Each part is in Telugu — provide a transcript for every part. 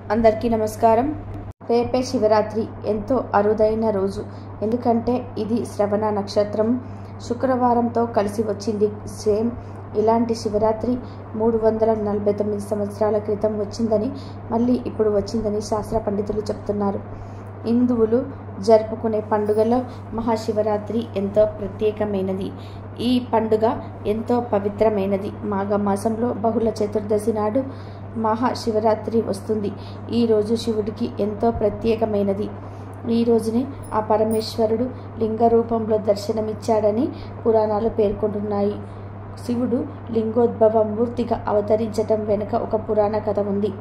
అందరికీ నమస్కారం రేపే శివరాత్రి ఎంతో అరుదైన రోజు ఎందుకంటే ఇది శ్రవణ నక్షత్రం శుక్రవారంతో కలిసి వచ్చింది సేమ్ ఇలాంటి శివరాత్రి మూడు వందల నలభై తొమ్మిది సంవత్సరాల క్రితం వచ్చిందని మళ్ళీ ఇప్పుడు వచ్చిందని శాస్త్ర పండితులు చెప్తున్నారు హిందువులు జరుపుకునే పండుగలో మహాశివరాత్రి ఎంతో ప్రత్యేకమైనది ఈ పండుగ ఎంతో పవిత్రమైనది మాఘ మాసంలో బహుళ చతుర్దశి నాడు మహాశివరాత్రి వస్తుంది ఈ రోజు శివుడికి ఎంతో ప్రత్యేకమైనది ఈ రోజునే ఆ పరమేశ్వరుడు లింగ రూపంలో దర్శనమిచ్చాడని పురాణాలు పేర్కొంటున్నాయి శివుడు లింగోద్భవ మూర్తిగా అవతరించటం వెనుక ఒక పురాణ కథ ఉంది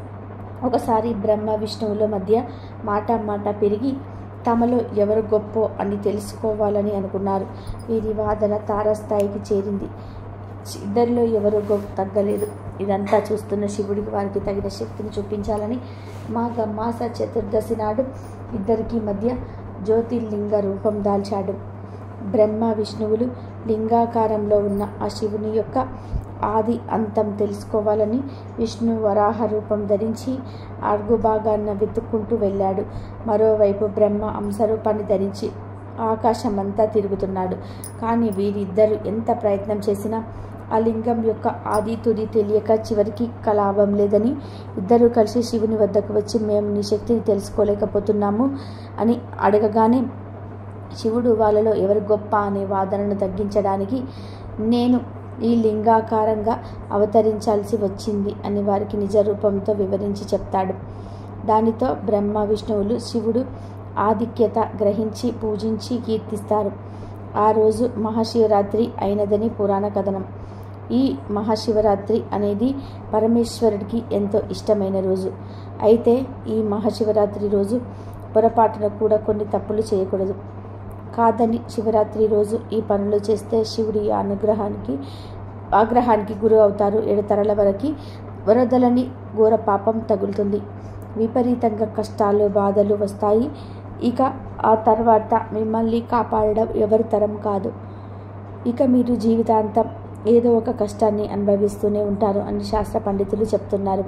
ఒకసారి బ్రహ్మ విష్ణువుల మధ్య మాట మాట పెరిగి తమలో ఎవరు గొప్ప అని తెలుసుకోవాలని అనుకున్నారు వీరి వాదన తారస్థాయికి చేరింది ఇద్దరిలో ఎవరు గొప్ప తగ్గలేదు ఇదంతా చూస్తున్న శివుడికి వారికి తగిన శక్తిని చూపించాలని మాఘ మాస చతుర్దశి నాడు ఇద్దరికి మధ్య జ్యోతిర్లింగ రూపం దాల్చాడు బ్రహ్మ విష్ణువులు లింగాకారంలో ఉన్న ఆ శివుని యొక్క ఆది అంతం తెలుసుకోవాలని విష్ణు వరాహ రూపం ధరించి అడుగు భాగాన్న వెతుక్కుంటూ వెళ్ళాడు మరోవైపు బ్రహ్మ అంశరూపాన్ని ధరించి ఆకాశమంతా తిరుగుతున్నాడు కానీ వీరిద్దరూ ఎంత ప్రయత్నం చేసినా ఆ లింగం యొక్క ఆది తుది తెలియక చివరికి కలాభం లేదని ఇద్దరూ కలిసి శివుని వద్దకు వచ్చి మేము నీ శక్తిని తెలుసుకోలేకపోతున్నాము అని అడగగానే శివుడు వాళ్ళలో ఎవరు గొప్ప అనే వాదనను తగ్గించడానికి నేను ఈ లింగాకారంగా అవతరించాల్సి వచ్చింది అని వారికి నిజ రూపంతో వివరించి చెప్తాడు దానితో బ్రహ్మ విష్ణువులు శివుడు ఆధిక్యత గ్రహించి పూజించి కీర్తిస్తారు ఆ రోజు మహాశివరాత్రి అయినదని పురాణ కథనం ఈ మహాశివరాత్రి అనేది పరమేశ్వరుడికి ఎంతో ఇష్టమైన రోజు అయితే ఈ మహాశివరాత్రి రోజు పొరపాటున కూడా కొన్ని తప్పులు చేయకూడదు కాదని శివరాత్రి రోజు ఈ పనులు చేస్తే శివుడి అనుగ్రహానికి ఆగ్రహానికి గురి అవుతారు ఏడుతరల వరకు వరదలని ఘోర పాపం తగులుతుంది విపరీతంగా కష్టాలు బాధలు వస్తాయి ఇక ఆ తర్వాత మిమ్మల్ని కాపాడడం ఎవరి తరం కాదు ఇక మీరు జీవితాంతం ఏదో ఒక కష్టాన్ని అనుభవిస్తూనే ఉంటారు అని శాస్త్ర పండితులు చెప్తున్నారు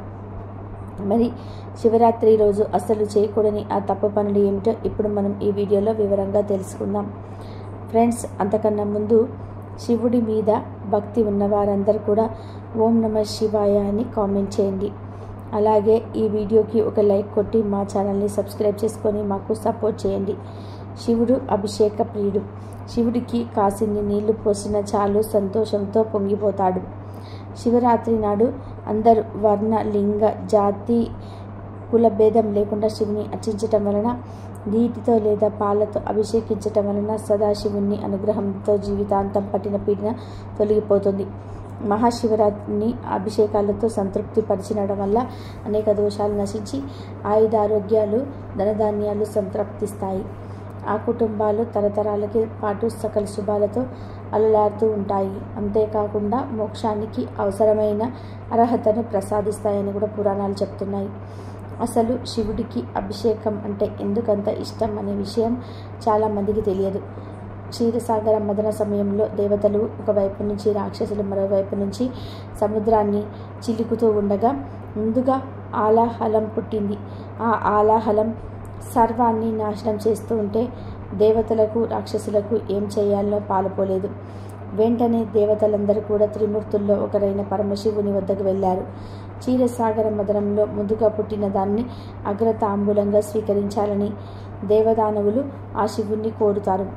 మరి శివరాత్రి రోజు అసలు చేయకూడని ఆ తప్పు పనులు ఏమిటో ఇప్పుడు మనం ఈ వీడియోలో వివరంగా తెలుసుకుందాం ఫ్రెండ్స్ అంతకన్నా ముందు శివుడి మీద భక్తి ఉన్నవారందరూ కూడా ఓం నమ శివాయ అని కామెంట్ చేయండి అలాగే ఈ వీడియోకి ఒక లైక్ కొట్టి మా ఛానల్ని సబ్స్క్రైబ్ చేసుకొని మాకు సపోర్ట్ చేయండి శివుడు అభిషేక ప్రియుడు శివుడికి కాసిన్ని నీళ్లు పోసిన చాలు సంతోషంతో పొంగిపోతాడు శివరాత్రి నాడు అందరూ వర్ణ లింగ జాతి కుల భేదం లేకుండా శివుని అర్చించటం వలన నీటితో లేదా పాలతో అభిషేకించటం వలన సదాశివుని అనుగ్రహంతో జీవితాంతం పట్టిన పీడిన తొలగిపోతుంది మహాశివరాత్రిని అభిషేకాలతో సంతృప్తి పరిచినడం వల్ల అనేక దోషాలు నశించి ఆయుధారోగ్యాలు ధనధాన్యాలు సంతృప్తిస్తాయి ఆ కుటుంబాలు తరతరాలకి పాటు సకల శుభాలతో అలలాడుతూ ఉంటాయి అంతేకాకుండా మోక్షానికి అవసరమైన అర్హతను ప్రసాదిస్తాయని కూడా పురాణాలు చెప్తున్నాయి అసలు శివుడికి అభిషేకం అంటే ఎందుకంత ఇష్టం అనే విషయం చాలామందికి తెలియదు క్షీరసాగర మదన సమయంలో దేవతలు ఒకవైపు నుంచి రాక్షసులు మరోవైపు నుంచి సముద్రాన్ని చిలుకుతూ ఉండగా ముందుగా ఆలాహలం పుట్టింది ఆ ఆలాహలం సర్వాన్ని నాశనం చేస్తూ ఉంటే దేవతలకు రాక్షసులకు ఏం చేయాలో పాలుపోలేదు వెంటనే దేవతలందరూ కూడా త్రిమూర్తుల్లో ఒకరైన పరమశివుని వద్దకు వెళ్ళారు క్షీరసాగర మదనంలో ముందుగా పుట్టిన దాన్ని అగ్రతాంబూలంగా స్వీకరించాలని దేవదానవులు ఆ శివుణ్ణి కోరుతారు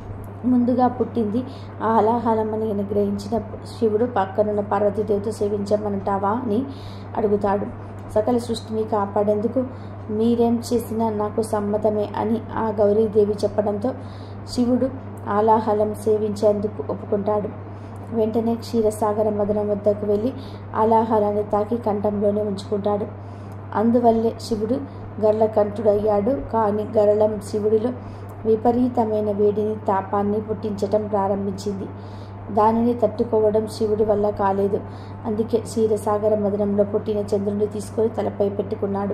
ముందుగా పుట్టింది ఆ హలాహలమని గ్రహించిన శివుడు పక్కనున్న పార్వతీదేవితో సేవించమంటావా అని అడుగుతాడు సకల సృష్టిని కాపాడేందుకు మీరేం చేసినా నాకు సమ్మతమే అని ఆ గౌరీదేవి చెప్పడంతో శివుడు ఆలాహలం సేవించేందుకు ఒప్పుకుంటాడు వెంటనే క్షీరసాగర మదనం వద్దకు వెళ్ళి ఆలాహలాన్ని తాకి కంఠంలోనే ఉంచుకుంటాడు అందువల్లే శివుడు గర్లకంఠుడయ్యాడు కానీ గరళం శివుడిలో విపరీతమైన వేడిని తాపాన్ని పుట్టించటం ప్రారంభించింది దానిని తట్టుకోవడం శివుడి వల్ల కాలేదు అందుకే క్షీరసాగర మదనంలో పుట్టిన చంద్రుడిని తీసుకొని తలపై పెట్టుకున్నాడు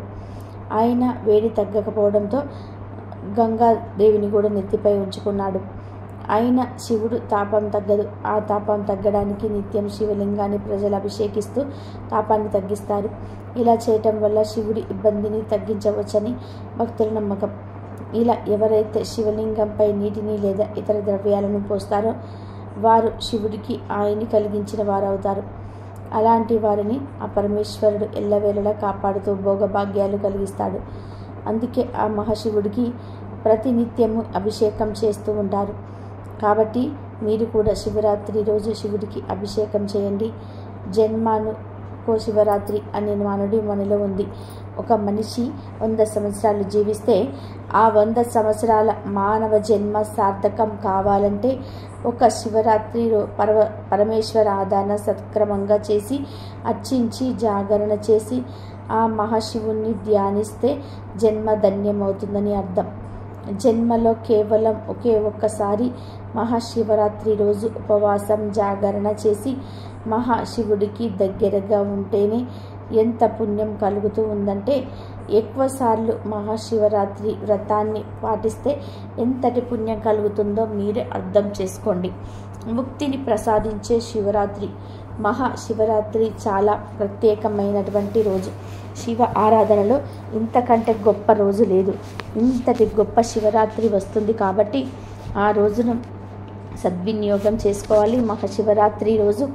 ఆయన వేడి తగ్గకపోవడంతో గంగాదేవిని కూడా నెత్తిపై ఉంచుకున్నాడు అయినా శివుడు తాపం తగ్గదు ఆ తాపం తగ్గడానికి నిత్యం శివలింగాన్ని ప్రజలు అభిషేకిస్తూ తాపాన్ని తగ్గిస్తారు ఇలా చేయటం వల్ల శివుడి ఇబ్బందిని తగ్గించవచ్చని భక్తుల నమ్మకం ఇలా ఎవరైతే శివలింగంపై నీటిని లేదా ఇతర ద్రవ్యాలను పోస్తారో వారు శివుడికి ఆయన్ని కలిగించిన వారవుతారు అలాంటి వారిని ఆ పరమేశ్వరుడు ఎల్లవేళలా కాపాడుతూ భోగభాగ్యాలు కలిగిస్తాడు అందుకే ఆ మహాశివుడికి ప్రతినిత్యము అభిషేకం చేస్తూ ఉంటారు కాబట్టి మీరు కూడా శివరాత్రి రోజు శివుడికి అభిషేకం చేయండి జన్మాను కో శివరాత్రి అనే నానుడి మనలో ఉంది ఒక మనిషి వంద సంవత్సరాలు జీవిస్తే ఆ వంద సంవత్సరాల మానవ జన్మ సార్థకం కావాలంటే ఒక శివరాత్రి రో పరవ పరమేశ్వర ఆదాన సత్క్రమంగా చేసి అర్చించి జాగరణ చేసి ఆ మహాశివుణ్ణి ధ్యానిస్తే జన్మ ధన్యమవుతుందని అర్థం జన్మలో కేవలం ఒకే ఒక్కసారి మహాశివరాత్రి రోజు ఉపవాసం జాగరణ చేసి మహాశివుడికి దగ్గరగా ఉంటేనే ఎంత పుణ్యం కలుగుతూ ఉందంటే ఎక్కువసార్లు మహాశివరాత్రి వ్రతాన్ని పాటిస్తే ఎంతటి పుణ్యం కలుగుతుందో మీరే అర్థం చేసుకోండి ముక్తిని ప్రసాదించే శివరాత్రి మహాశివరాత్రి చాలా ప్రత్యేకమైనటువంటి రోజు శివ ఆరాధనలో ఇంతకంటే గొప్ప రోజు లేదు ఇంతటి గొప్ప శివరాత్రి వస్తుంది కాబట్టి ఆ రోజును సద్వినియోగం చేసుకోవాలి మహాశివరాత్రి రోజు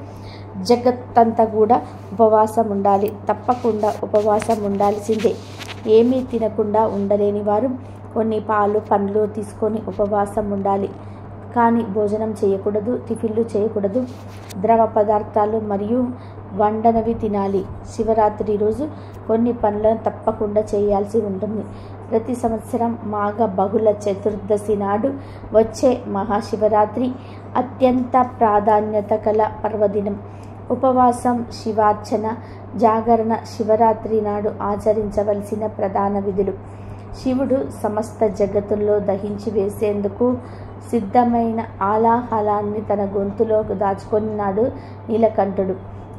జగత్తంతా కూడా ఉపవాసం ఉండాలి తప్పకుండా ఉపవాసం ఉండాల్సిందే ఏమీ తినకుండా ఉండలేని వారు కొన్ని పాలు పండ్లు తీసుకొని ఉపవాసం ఉండాలి కానీ భోజనం చేయకూడదు టిఫిన్లు చేయకూడదు ద్రవ పదార్థాలు మరియు వండనవి తినాలి శివరాత్రి రోజు కొన్ని పనులను తప్పకుండా చేయాల్సి ఉంటుంది ప్రతి సంవత్సరం మాఘ బహుళ చతుర్దశి నాడు వచ్చే మహాశివరాత్రి అత్యంత ప్రాధాన్యత కల పర్వదినం ఉపవాసం శివార్చన జాగరణ శివరాత్రి నాడు ఆచరించవలసిన ప్రధాన విధులు శివుడు సమస్త జగత్తుల్లో దహించి వేసేందుకు సిద్ధమైన ఆలాహలాన్ని తన గొంతులో దాచుకున్నాడు నీలకంఠుడు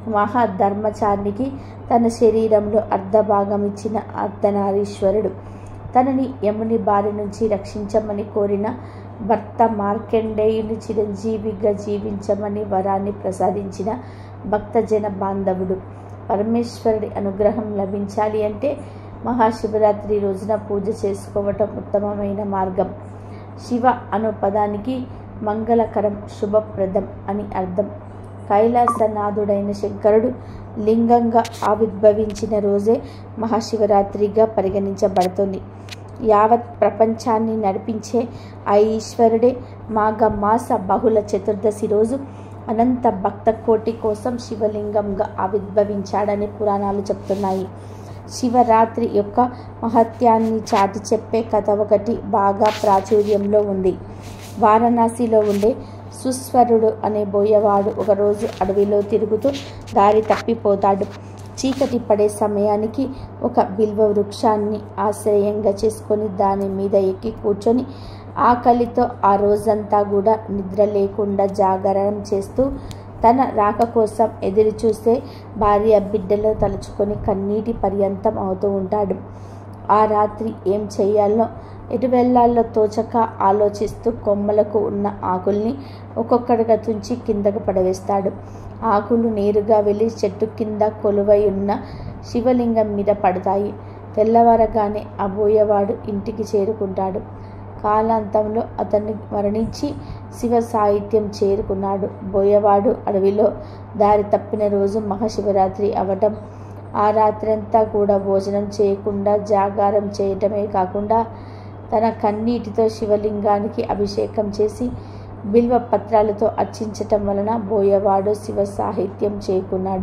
మహాధర్మచారికి తన శరీరంలో అర్ధభాగం ఇచ్చిన అర్ధనారీశ్వరుడు తనని యముని బారి నుంచి రక్షించమని కోరిన భర్త మార్కండేయుని చిరంజీవిగా జీవించమని వరాన్ని ప్రసాదించిన భక్తజన బాంధవుడు పరమేశ్వరుడి అనుగ్రహం లభించాలి అంటే మహాశివరాత్రి రోజున పూజ చేసుకోవటం ఉత్తమమైన మార్గం శివ అను పదానికి మంగళకరం శుభప్రదం అని అర్థం కైలాసనాథుడైన శంకరుడు లింగంగా ఆవిర్భవించిన రోజే మహాశివరాత్రిగా పరిగణించబడుతుంది యావత్ ప్రపంచాన్ని నడిపించే ఆ ఈశ్వరుడే మాఘ మాస బహుళ చతుర్దశి రోజు అనంత భక్త కోటి కోసం శివలింగంగా ఆవిర్భవించాడని పురాణాలు చెప్తున్నాయి శివరాత్రి యొక్క మహత్యాన్ని చాటి చెప్పే కథ ఒకటి బాగా ప్రాచుర్యంలో ఉంది వారణాసిలో ఉండే సుస్వరుడు అనే బోయవాడు ఒకరోజు అడవిలో తిరుగుతూ దారి తప్పిపోతాడు చీకటి పడే సమయానికి ఒక బిల్వ వృక్షాన్ని ఆశ్రయంగా చేసుకొని దాని మీద ఎక్కి కూర్చొని ఆకలితో ఆ రోజంతా కూడా నిద్ర లేకుండా జాగరణం చేస్తూ తన రాక కోసం ఎదురు చూస్తే భార్య బిడ్డలో తలుచుకొని కన్నీటి పర్యంతం అవుతూ ఉంటాడు ఆ రాత్రి ఏం చేయాలో ఎటు వెళ్ళాలో తోచక ఆలోచిస్తూ కొమ్మలకు ఉన్న ఆకుల్ని ఒక్కొక్కడిగా తుంచి కిందకు పడవేస్తాడు ఆకులు నేరుగా వెళ్ళి చెట్టు కింద కొలువై ఉన్న శివలింగం మీద పడతాయి తెల్లవారగానే ఆ బోయవాడు ఇంటికి చేరుకుంటాడు కాలాంతంలో అతన్ని మరణించి శివ సాహిత్యం చేరుకున్నాడు బోయవాడు అడవిలో దారి తప్పిన రోజు మహాశివరాత్రి అవటం ఆ రాత్రంతా కూడా భోజనం చేయకుండా జాగారం చేయటమే కాకుండా తన కన్నీటితో శివలింగానికి అభిషేకం చేసి బిల్వ పత్రాలతో అర్చించటం వలన బోయవాడు శివ సాహిత్యం చేకున్నాడు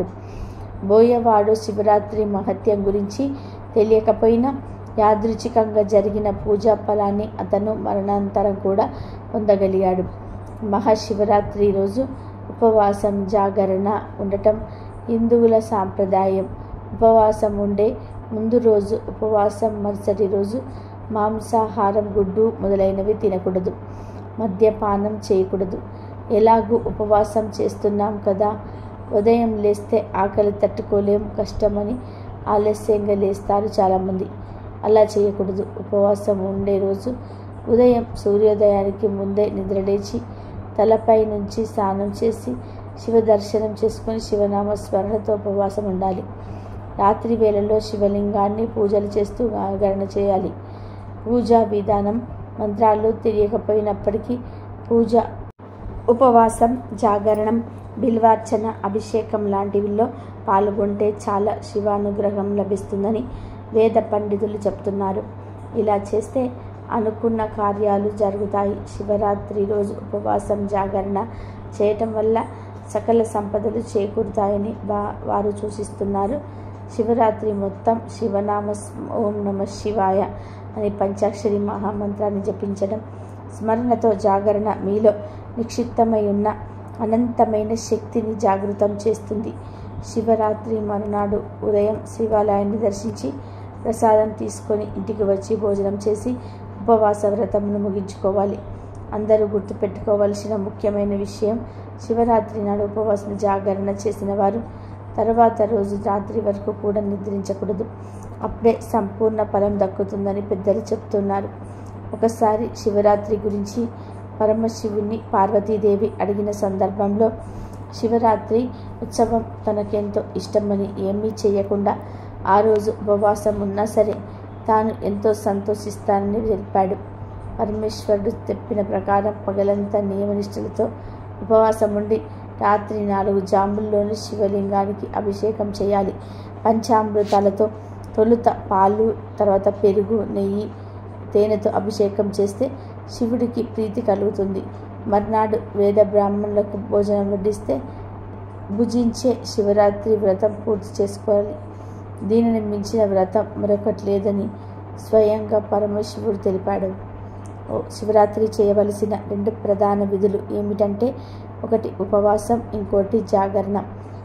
బోయవాడు శివరాత్రి మహత్యం గురించి తెలియకపోయినా యాదృచ్ఛికంగా జరిగిన పూజా ఫలాన్ని అతను మరణాంతరం కూడా పొందగలిగాడు మహాశివరాత్రి రోజు ఉపవాసం జాగరణ ఉండటం హిందువుల సాంప్రదాయం ఉపవాసం ఉండే ముందు రోజు ఉపవాసం మరుసటి రోజు మాంసాహారం గుడ్డు మొదలైనవి తినకూడదు మద్యపానం చేయకూడదు ఎలాగూ ఉపవాసం చేస్తున్నాం కదా ఉదయం లేస్తే ఆకలి తట్టుకోలేం కష్టమని ఆలస్యంగా లేస్తారు చాలామంది అలా చేయకూడదు ఉపవాసం ఉండే రోజు ఉదయం సూర్యోదయానికి ముందే నిద్రలేచి తలపై నుంచి స్నానం చేసి శివ దర్శనం చేసుకుని శివనామ స్మరణతో ఉపవాసం ఉండాలి రాత్రి వేళల్లో శివలింగాన్ని పూజలు చేస్తూ జాగరణ చేయాలి పూజా విధానం మంత్రాలు తెలియకపోయినప్పటికీ పూజ ఉపవాసం జాగరణం బిల్వార్చన అభిషేకం లాంటివిలో పాల్గొంటే చాలా శివానుగ్రహం లభిస్తుందని వేద పండితులు చెప్తున్నారు ఇలా చేస్తే అనుకున్న కార్యాలు జరుగుతాయి శివరాత్రి రోజు ఉపవాసం జాగరణ చేయటం వల్ల సకల సంపదలు చేకూరుతాయని వా వారు సూచిస్తున్నారు శివరాత్రి మొత్తం శివనామ ఓం నమ శివాయ అనే పంచాక్షరి మహామంత్రాన్ని జపించడం స్మరణతో జాగరణ మీలో నిక్షిప్తమై ఉన్న అనంతమైన శక్తిని జాగృతం చేస్తుంది శివరాత్రి మరునాడు ఉదయం శివాలయాన్ని దర్శించి ప్రసాదం తీసుకొని ఇంటికి వచ్చి భోజనం చేసి ఉపవాస వ్రతమును ముగించుకోవాలి అందరూ గుర్తుపెట్టుకోవలసిన ముఖ్యమైన విషయం శివరాత్రి నాడు ఉపవాసం జాగరణ చేసిన వారు తర్వాత రోజు రాత్రి వరకు కూడా నిద్రించకూడదు అప్పుడే సంపూర్ణ ఫలం దక్కుతుందని పెద్దలు చెప్తున్నారు ఒకసారి శివరాత్రి గురించి పరమశివుని పార్వతీదేవి అడిగిన సందర్భంలో శివరాత్రి ఉత్సవం తనకెంతో ఇష్టమని ఏమీ చేయకుండా ఆ రోజు ఉపవాసం ఉన్నా సరే తాను ఎంతో సంతోషిస్తానని తెలిపాడు పరమేశ్వరుడు చెప్పిన ప్రకారం పగలంతా నియమనిష్టలతో ఉపవాసం ఉండి రాత్రి నాలుగు జాముల్లోని శివలింగానికి అభిషేకం చేయాలి పంచామృతాలతో తొలుత పాలు తర్వాత పెరుగు నెయ్యి తేనెతో అభిషేకం చేస్తే శివుడికి ప్రీతి కలుగుతుంది మర్నాడు వేద బ్రాహ్మణులకు భోజనం వడ్డిస్తే భుజించే శివరాత్రి వ్రతం పూర్తి చేసుకోవాలి దీనిని మించిన వ్రతం మరొకటి లేదని స్వయంగా పరమశివుడు తెలిపాడు శివరాత్రి చేయవలసిన రెండు ప్రధాన విధులు ఏమిటంటే ఒకటి ఉపవాసం ఇంకోటి జాగరణ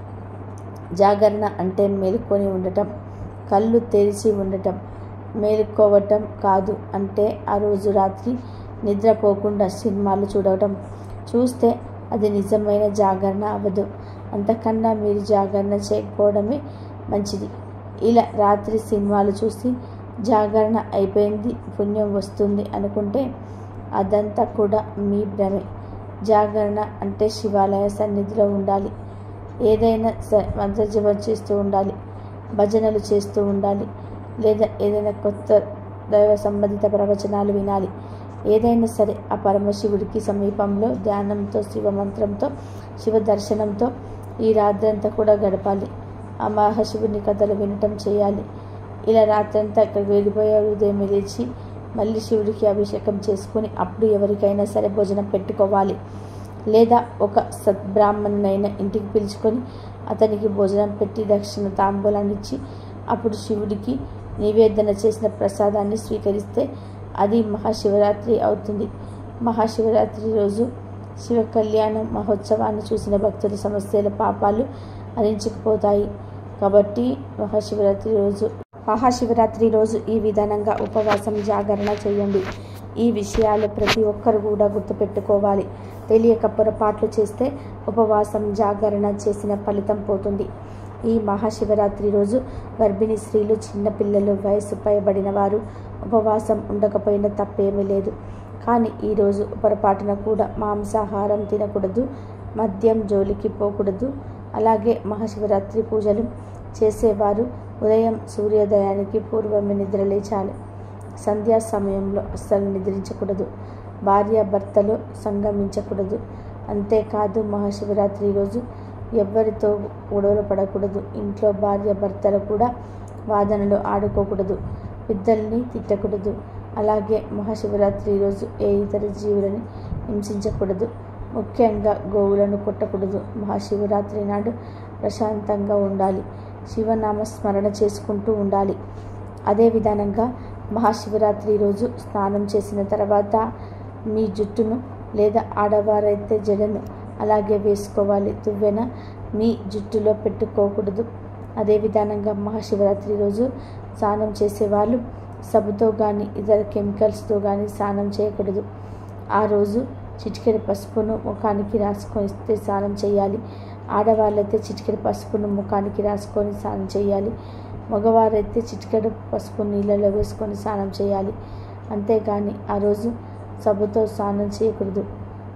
జాగరణ అంటే మేలుకొని ఉండటం కళ్ళు తెరిచి ఉండటం మేలుకోవటం కాదు అంటే ఆ రోజు రాత్రి నిద్రపోకుండా సినిమాలు చూడటం చూస్తే అది నిజమైన జాగరణ అవ్వదు అంతకన్నా మీరు జాగరణ చేయకపోవడమే మంచిది ఇలా రాత్రి సినిమాలు చూసి జాగరణ అయిపోయింది పుణ్యం వస్తుంది అనుకుంటే అదంతా కూడా మీ భ్రమే జాగరణ అంటే శివాలయ సన్నిధిలో ఉండాలి ఏదైనా మంత్రజపం చేస్తూ ఉండాలి భజనలు చేస్తూ ఉండాలి లేదా ఏదైనా కొత్త దైవ సంబంధిత ప్రవచనాలు వినాలి ఏదైనా సరే ఆ పరమశివుడికి సమీపంలో ధ్యానంతో శివ మంత్రంతో శివ దర్శనంతో ఈ రాత్రంతా కూడా గడపాలి ఆ మహాశివుని కథలు వినటం చేయాలి ఇలా రాత్రంతా అక్కడ వెళ్ళిపోయే ఉదయం లేచి మళ్ళీ శివుడికి అభిషేకం చేసుకుని అప్పుడు ఎవరికైనా సరే భోజనం పెట్టుకోవాలి లేదా ఒక సద్బ్రాహ్మణునైనా ఇంటికి పిలుచుకొని అతనికి భోజనం పెట్టి దక్షిణ తాంబూలాన్ని ఇచ్చి అప్పుడు శివుడికి నివేదన చేసిన ప్రసాదాన్ని స్వీకరిస్తే అది మహాశివరాత్రి అవుతుంది మహాశివరాత్రి రోజు శివ కళ్యాణం మహోత్సవాన్ని చూసిన భక్తుల సమస్యల పాపాలు హరించుకుపోతాయి కాబట్టి మహాశివరాత్రి రోజు మహాశివరాత్రి రోజు ఈ విధానంగా ఉపవాసం జాగరణ చేయండి ఈ విషయాలు ప్రతి ఒక్కరు కూడా గుర్తుపెట్టుకోవాలి తెలియక పొరపాట్లు చేస్తే ఉపవాసం జాగరణ చేసిన ఫలితం పోతుంది ఈ మహాశివరాత్రి రోజు గర్భిణీ స్త్రీలు చిన్నపిల్లలు వయసు పైబడిన వారు ఉపవాసం ఉండకపోయినా తప్పేమీ లేదు కానీ ఈరోజు పొరపాటున కూడా మాంసాహారం తినకూడదు మద్యం జోలికి పోకూడదు అలాగే మహాశివరాత్రి పూజలు చేసేవారు ఉదయం సూర్యోదయానికి పూర్వమే నిద్రలేచాలి సంధ్యా సమయంలో అస్సలు నిద్రించకూడదు భార్యాభర్తలు సంగమించకూడదు అంతేకాదు మహాశివరాత్రి రోజు ఎవ్వరితో గొడవలు పడకూడదు ఇంట్లో భార్య భర్తలు కూడా వాదనలు ఆడుకోకూడదు పెద్దల్ని తిట్టకూడదు అలాగే మహాశివరాత్రి రోజు ఏ ఇతర జీవులని హింసించకూడదు ముఖ్యంగా గోవులను కొట్టకూడదు మహాశివరాత్రి నాడు ప్రశాంతంగా ఉండాలి శివనామ స్మరణ చేసుకుంటూ ఉండాలి అదే విధానంగా మహాశివరాత్రి రోజు స్నానం చేసిన తర్వాత మీ జుట్టును లేదా ఆడవారైతే జడను అలాగే వేసుకోవాలి తువ్వెన మీ జుట్టులో పెట్టుకోకూడదు అదే విధానంగా మహాశివరాత్రి రోజు స్నానం చేసేవాళ్ళు సబ్బుతో కానీ ఇతర కెమికల్స్తో కానీ స్నానం చేయకూడదు ఆ రోజు చిటికెడు పసుపును ముఖానికి రాసుకొని స్నానం చేయాలి ఆడవాళ్ళైతే చిటికెడు పసుపును ముఖానికి రాసుకొని స్నానం చేయాలి మగవారైతే చిటికెడు పసుపు నీళ్ళలో వేసుకొని స్నానం చేయాలి అంతేగాని ఆ రోజు సబ్బుతో స్నానం చేయకూడదు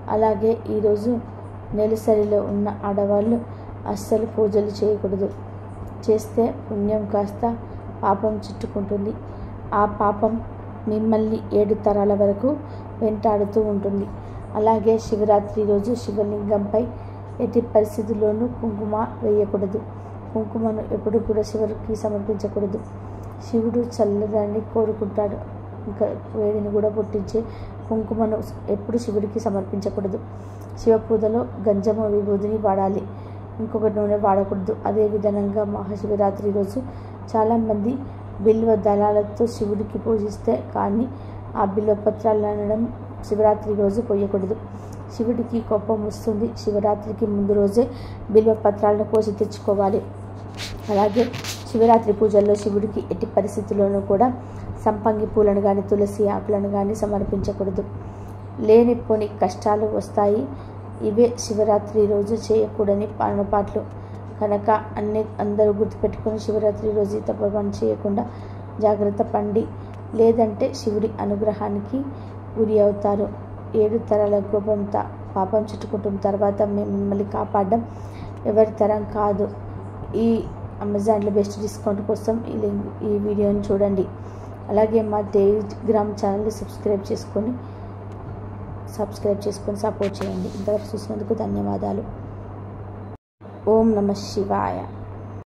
అలాగే ఈరోజు నెలసరిలో ఉన్న ఆడవాళ్ళు అస్సలు పూజలు చేయకూడదు చేస్తే పుణ్యం కాస్త పాపం చుట్టుకుంటుంది ఆ పాపం మిమ్మల్ని ఏడు తరాల వరకు వెంటాడుతూ ఉంటుంది అలాగే శివరాత్రి రోజు శివలింగంపై ఎట్టి పరిస్థితుల్లోనూ కుంకుమ వేయకూడదు కుంకుమను ఎప్పుడు కూడా శివుడికి సమర్పించకూడదు శివుడు చల్లదాన్ని కోరుకుంటాడు ఇంకా వేడిని కూడా పుట్టించే కుంకుమను ఎప్పుడు శివుడికి సమర్పించకూడదు శివ పూజలో గంజమ విభూతిని వాడాలి ఇంకొక నూనె వాడకూడదు అదే విధంగా మహాశివరాత్రి రోజు చాలామంది బిల్వ దళాలతో శివుడికి పూజిస్తే కానీ ఆ బిల్వ పత్రాలు అనడం శివరాత్రి రోజు పోయకూడదు శివుడికి కోపం వస్తుంది శివరాత్రికి ముందు రోజే బిల్వ పత్రాలను కోసి తెచ్చుకోవాలి అలాగే శివరాత్రి పూజల్లో శివుడికి ఎట్టి పరిస్థితుల్లోనూ కూడా సంపంగి పూలను కానీ తులసి ఆకులను కానీ సమర్పించకూడదు లేనిపోని కష్టాలు వస్తాయి ఇవే శివరాత్రి రోజు చేయకూడని పాలనపాట్లు కనుక అన్ని అందరూ గుర్తుపెట్టుకొని శివరాత్రి రోజు తప్పని చేయకుండా జాగ్రత్త పండి లేదంటే శివుడి అనుగ్రహానికి గురి అవుతారు ఏడు తరాల కోపంతో పాపం చుట్టుకుంటున్న తర్వాత మేము మిమ్మల్ని కాపాడడం ఎవరి తరం కాదు ఈ అమెజాన్లో బెస్ట్ డిస్కౌంట్ కోసం ఈ లింక్ ఈ వీడియోని చూడండి అలాగే మా టెలిగ్రామ్ ఛానల్ని సబ్స్క్రైబ్ చేసుకొని సబ్స్క్రైబ్ చేసుకొని సపోర్ట్ చేయండి ఇంతవరకు చూసినందుకు ధన్యవాదాలు ఓం నమ శివాయ